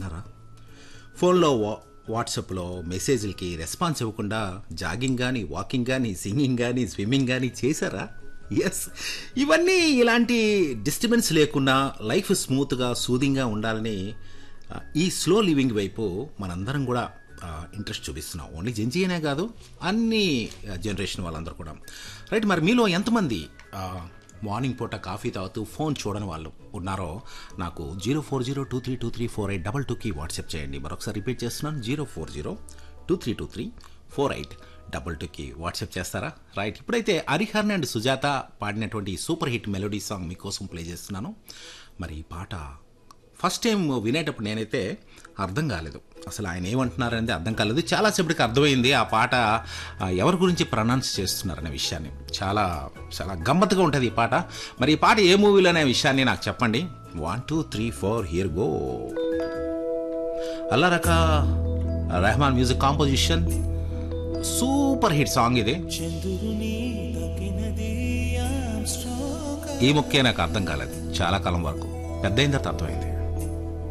ఉన్నారా ఫోన్లో వా వాట్సాప్లో మెసేజ్లకి రెస్పాన్స్ ఇవ్వకుండా జాగింగ్ కానీ వాకింగ్ కానీ సింగింగ్ కానీ స్విమ్మింగ్ కానీ చేశారా ఎస్ ఇవన్నీ ఇలాంటి డిస్టర్బెన్స్ లేకుండా లైఫ్ స్మూత్గా సూదింగ్గా ఉండాలని ఆ, ఈ స్లో లివింగ్ వైపు మనందరం కూడా ఇంట్రెస్ట్ చూపిస్తున్నాం ఓన్లీ జెన్జీనే కాదు అన్ని జనరేషన్ వాళ్ళందరూ కూడా రైట్ మరి మీలో ఎంతమంది ఆ, మార్నింగ్ పూట కాఫీ తాగుతూ ఫోన్ చూడని వాళ్ళు ఉన్నారో నాకు zero four zero two three two three four eight double టూకి వాట్సాప్ చేయండి మరొకసారి రిపీట్ చేస్తున్నాను zero four zero two three two three four eight double టూకి వాట్సాప్ చేస్తారా రైట్ ఇప్పుడైతే హరిహరన్ అండ్ సుజాత పాడినటువంటి సూపర్ హిట్ మెలోడీ సాంగ్ మీకోసం ప్లే చేస్తున్నాను మరి ఈ పాట ఫస్ట్ టైం వినేటప్పుడు నేనైతే అర్థం కాలేదు అసలు ఆయన ఏమంటున్నారనేది అర్థం కాలేదు చాలాసేపటికి అర్థమైంది ఆ పాట ఆ, ఎవరి గురించి ప్రొనౌన్స్ చేస్తున్నారనే విషయాన్ని చాలా చాలా గమ్మత్తుగా ఉంటుంది ఈ పాట మరి ఈ పాట ఏ మూవీలో అనే విషయాన్ని నాకు చెప్పండి one two three four here go Allah Rakha Rahman music composition super hit song ఇది ఈ ముక్కే నాకు అర్థం కాలేదు చాలా కాలం వరకు పెద్ద అయిన తర్వాత అర్థమైంది